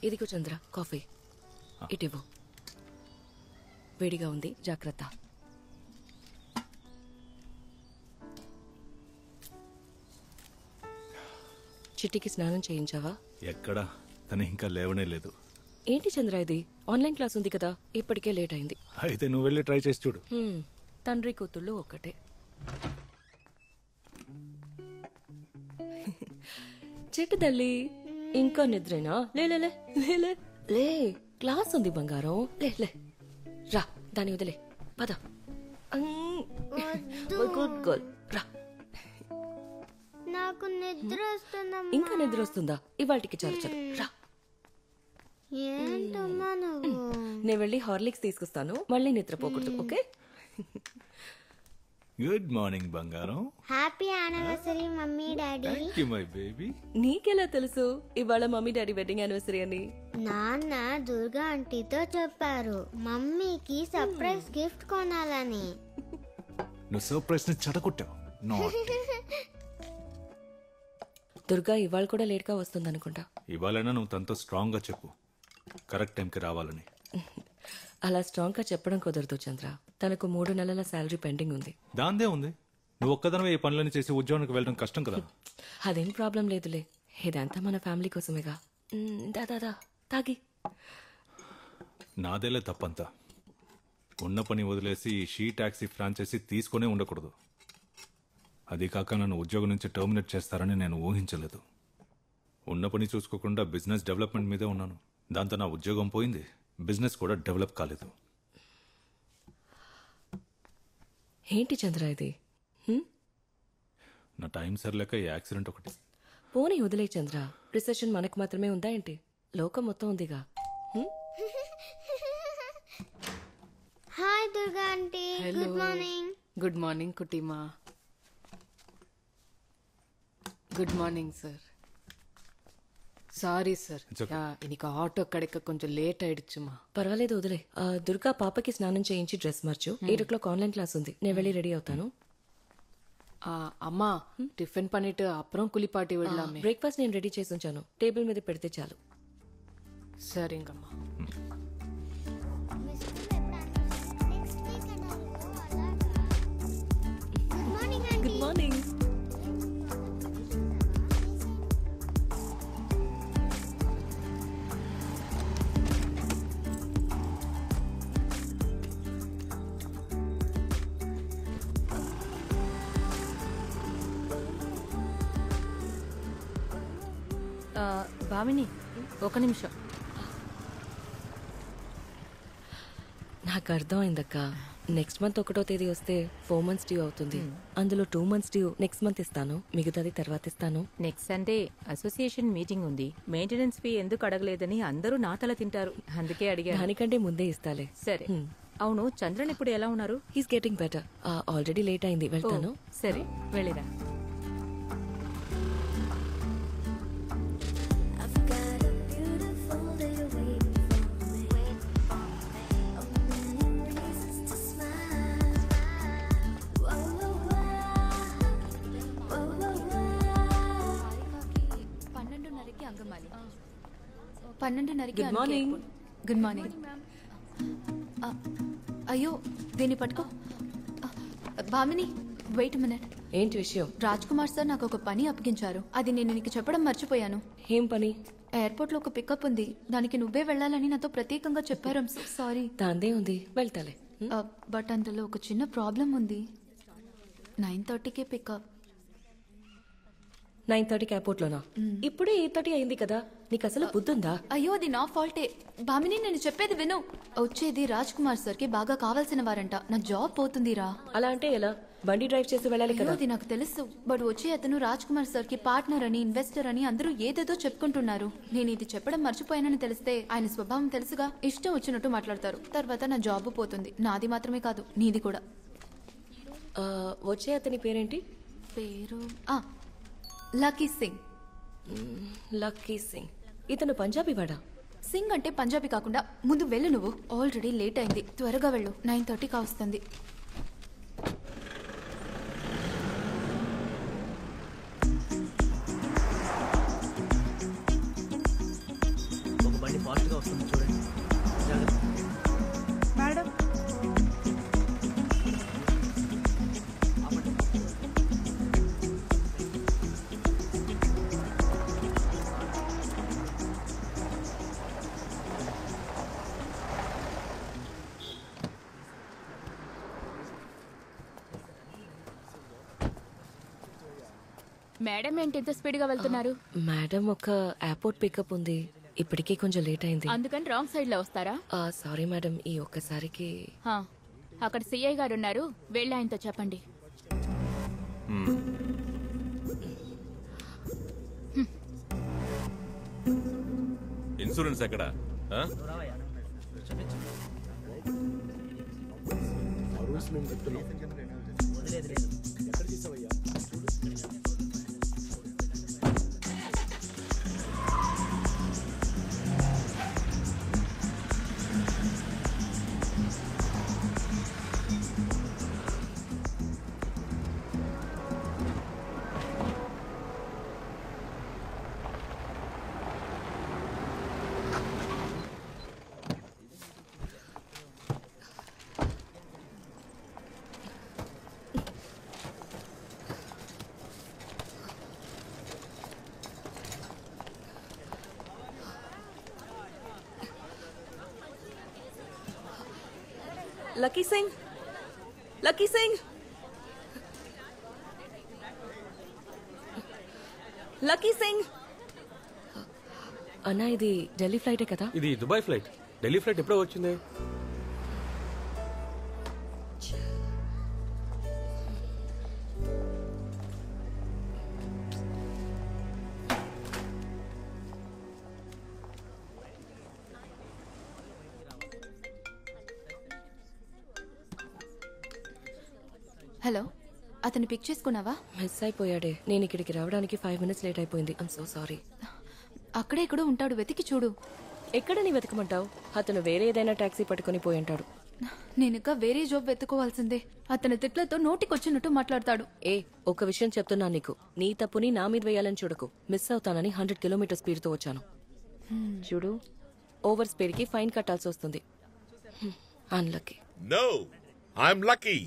ఇదిగో చంద్ర కాఫీ ఇటివ్వు వేడిగా ఉంది జాగ్రత్త చిట్టికి స్నానం చేయించావా ఎక్కడా తను ఇంకా లేవనే లేదు ఏంటి చంద్ర ఇది ఆన్లైన్ క్లాస్ ఉంది కదా ఇప్పటికే లేట్ అయింది అయితే నువ్వు వెళ్ళి ట్రై చేసి చూడు హ్మ్, తండ్రి కూతుళ్ళు ఒక్కటే చెట్టు తల్లి ఇంకా నిద్రేనా లే లే లే లే లే లే క్లాస్ ఉంది బంగారం లే లే రా దాని వదిలే పద గుడ్ గర్ల్ రా నాకు నిద్ర వస్తుందమ్మా ఇంకా నిద్ర వస్తుందా ఇవాళకి చాలు చాలు రా ఏంటమ్మా నువ్వు నేను వెళ్ళి హార్లిక్స్ తీసుకొస్తాను మళ్ళీ నిద్రపోకూడదు ఓకే గుడ్ మార్నింగ్ బంగారం happy anniversary mummy daddy thank you my baby నీకెలా తెలుసు ఇవాళ మమ్మీ డాడీ వెడ్డింగ్ యానివర్సరీ అని నాన్న దుర్గా ఆంటీతో చెప్పారు మమ్మీకి సర్ప్రైజ్ గిఫ్ట్ కొనాలని నువ్వు సర్ప్రైజ్ ని చెడగొట్టావు నాట్ దుర్గా ఇవాళ కూడా లేట్గా వస్తుంది అనుకుంటా ఇవాళైనా నువ్వు తనతో స్ట్రాంగ్ గా చెప్పు కరెక్ట్ టైంకి రావాలని అలా స్ట్రాంగ్ గా చెప్పడం కుదరదు చంద్ర తనకు మూడు నెలల శాలరీ పెండింగ్ ఉంది దాందే ఉంది నువ్వు ఒక్కదనవే ఈ పనులని చేసి ఉద్యోగానికి వెళ్ళడం కష్టం కదా అదేం ప్రాబ్లం లేదులే ఇదంతా మన ఫ్యామిలీ కోసమేగా మ్, దా దా, దా తాగి నాదేలే తప్పంతా ఉన్న పని వదిలేసి ఈ షీ టాక్సీ ఫ్రాంచైజీ తీసుకునే ఉండకూడదు అది కాక నన్ను ఉద్యోగం నుంచి టర్మినేట్ చేస్తారని నేను ఊహించలేదు ఉన్న పని చూసుకోకుండా బిజినెస్ డెవలప్మెంట్ మీదే ఉన్నాను దాంతో నా ఉద్యోగం పోయింది బిజినెస్ కూడా డెవలప్ కాలేదు ఏంటి చంద్ర ఇది హ్మ్? నా టైం సరిలేక ఈ యాక్సిడెంట్ ఒకటి పోనీ వదిలే చంద్ర రిసెషన్ మనకు మాత్రమే ఉందా ఏంటి లోకం మొత్తం ఉందిగా హ్మ్? Hi Durga aunty good morning good morning కుటీమా good morning sir sorry sir It's okay. இன்னைக்கு ஆட்டோ கிடைக்க கொஞ்சம் லேட் ஆயிடுச்சுமா పర్వాలేదు వదిలే ఆ, దుర్గా పాపకి స్నానం చేయించి డ్రెస్ మార్చు eight o'clock online class ఉంది నేను వెళ్ళి రెడీ అవుతాను ஆ, அம்மா டிஃபன் பண்ணிட்டு அப்புறம் குளிப்பாட்டி விடலாமே బ్రేక్ఫాస్ట్ నేను రెడీ చేసి ఉంచాను టేబుల్ మీద పెడితే చాలు சரிங்கம்மா good morning aunty good morning Bhamini ఒక నిమిషం నాకు అర్థమైందక్క నెక్స్ట్ మంత్ ఒకటో తేదీ వస్తే ఫోర్ మంత్స్ డ్యూ అవుతుంది అందులో two months due next month ఇస్తాను మిగతాది తర్వాత ఇస్తాను నెక్స్ట్ సండే అసోసియేషన్ మీటింగ్ ఉంది మెయింటెనెన్స్ ఫీ ఎందుకు అడగలేదని అందరూ నా తల తింటారు అందుకే అడిగా దానికంటే ముందే ఇస్తాలే సరే అవును చంద్రన్ ఇప్పుడు ఎలా ఉన్నారు he's getting better already late అయింది వెళ్తాను సరే వెళ్ళిరా పన్నెండున్నరకి అంగమాలి పన్నెండున్నరకి Good morning. గుడ్ మార్నింగ్ ఆ, అయ్యో దీన్ని పట్టుకో ఆ, భామిని వెయిట్ మినిట్ ఏంటి విషయం రాజ్ కుమార్ సార్ నాకు ఒక పని అప్పగించారు అది నేను నీకు చెప్పడం మర్చిపోయాను ఏం పని ఎయిర్పోర్ట్ లో ఒక పికప్ ఉంది దానికి నువ్వే వెళ్ళాలని నాతో ప్రత్యేకంగా చెప్పారు సారీ దాందే ఉంది వెళ్తాలే బట్ అందులో ఒక చిన్న ప్రాబ్లం ఉంది నైన్ థర్టీకే పికప్ నైన్ థర్టీకి ఎయిర్పోర్ట్ లోనా ఇప్పుడే ఎయిట్ థర్టీ అయింది కదా నీకు అసలు బుద్ధుందా అయ్యో అది నా ఫాల్టే భామిని నేను చెప్పేది విను వచ్చేది రాజ్ కుమార్ సార్ కి బాగా కావాల్సిన వారంట నా జాబ్ పోతుందిరా అలా అంటే ఎలా బండి డ్రైవ్ చేసి వెళ్ళాలి అయ్యో కదా అది నాకు తెలుసు బట్ వచ్చే అతను రాజ్ కుమార్ సార్ కి పార్ట్నర్ అని ఇన్వెస్టర్ అని అందరూ ఏదేదో చెప్పుకుంటున్నారు నేను ఇది చెప్పడం మర్చిపోయానని తెలిస్తే ఆయన స్వభావం తెలుసుగా ఇష్టం వచ్చినట్టు మాట్లాడతారు తర్వాత నా జాబ్ పోతుంది నాది మాత్రమే కాదు నీది కూడా ఆ, వచ్చే అతని పేరేంటి పేరు ఆ లక్కీ సింగ్ లక్కీ సింగ్ ఇతను పంజాబీ వాడా సింగ్ అంటే పంజాబీ కాకుండా ముందు వెళ్ళు నువ్వు ఆల్రెడీ లేట్ అయింది త్వరగా వెళ్ళు నైన్ థర్టీ కావస్తుంది ఒక బండి మేడం ఏంటి ఎంత స్పీడ్ గా వెళ్తున్నారు మేడం ఒక ఎయిర్పోర్ట్ పికప్ ఉంది ఇప్పటికే కొంచెం లేట్ అయింది అందుకని రాంగ్ సైడ్ లో వస్తారా సారీ మేడం ఈ ఒక్కసారికి హా, అక్కడ సిఐ గారు ఉన్నారు వెళ్ళి ఆయనతో చెప్పండి ఇన్సూరెన్స్ ఎక్కడ ఆ? Lucky Singh Lucky Singh Lucky Singh అన్నా ఇది ఢిల్లీ ఫ్లైటే కదా ఇది దుబాయ్ ఫ్లైట్ ఢిల్లీ ఫ్లైట్ ఎప్పుడో వచ్చింది హలో అతన్ని పిక్ చేసుకున్నావా మిస్ అయిపోయాడే నేను ఇక్కడికి రావడానికి ఫైవ్ మినిట్స్ లేట్ అయిపోయింది ఐమ్ సో సారీ అక్కడే ఎక్కడో ఉంటాడు వెతికి చూడు ఎక్కడ నీ వెతకమంటావు అతను వేరే ఏదైనా టాక్సీ పట్టుకొని పోయి ఉంటాడు నేను ఇంకా వేరే జాబ్ వెతుకోవాల్సిందే అతని తిట్లతో నోటికొచ్చినట్టు మాట్లాడతాడు ఏ ఒక విషయం చెప్తున్నా నీకు నీ తప్పుని నా మీద వేయాలని చూడకు మిస్ అవుతానని హండ్రెడ్ కిలోమీటర్ స్పీడ్ తో వచ్చాను చూడు ఓవర్ స్పీడ్ కి ఫైన్ కట్టాల్సి వస్తుంది అన్లక్కీ No, I'm lucky.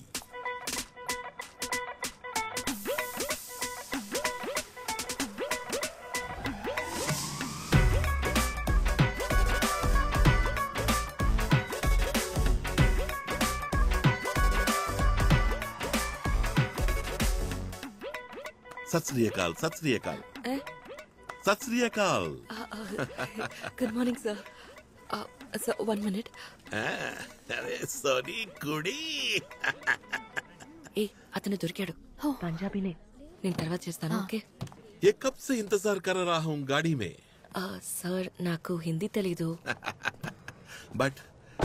सत श्री अकाल सत श्री अकाल सत श्री अकाल good morning sir sir one minute अरे सोनी कुड़ी ఏ అతను దొరికాడు పంజాబీనే నేను తర్వాత చేస్తాను ఓకే ये कब से इंतजार कर रहा हूँ गाड़ी में సార్ నాకు హిందీ తెలీదు బట్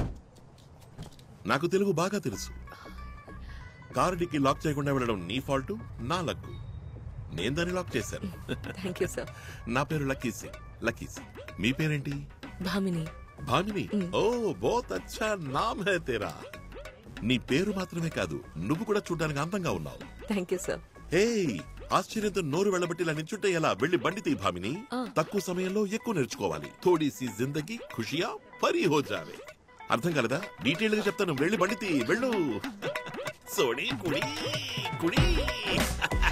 నాకు తెలుగు బాగా తెలుసు కారు డిక్కి లాక్ చేయకుండా వెళ్ళడం నీ ఫాల్ట్ నా లక్కు నేను దాన్ని లాక్ చేశాను థ్యాంక్ యూ సార్ నా పేరు లక్కీ సింగ్ లక్కీ సింగ్ మీ పేరేంటి భామిని భామిని ఓ బోత్ అచ్చా నామ్ హై తేరా నీ పేరు మాత్రమే కాదు నువ్వు కూడా చూడడానికి అందంగా ఉన్నావు థ్యాంక్ యూ సార్ హే ఆశ్చర్యంతో నోరు వెళ్ళబట్టి ఇలా నించుంటే ఎలా వెళ్ళి బండి తీ భామిని ఆ. తక్కువ సమయంలో ఎక్కువ నేర్చుకోవాలి థోడీ సి జిందగీ ఖుషియా పరి హో జావే అర్థం కాలేదా డీటెయిల్ గా చెప్తాను వెళ్ళి బండి తీ వెళ్ళు సోడి కుడి కుడి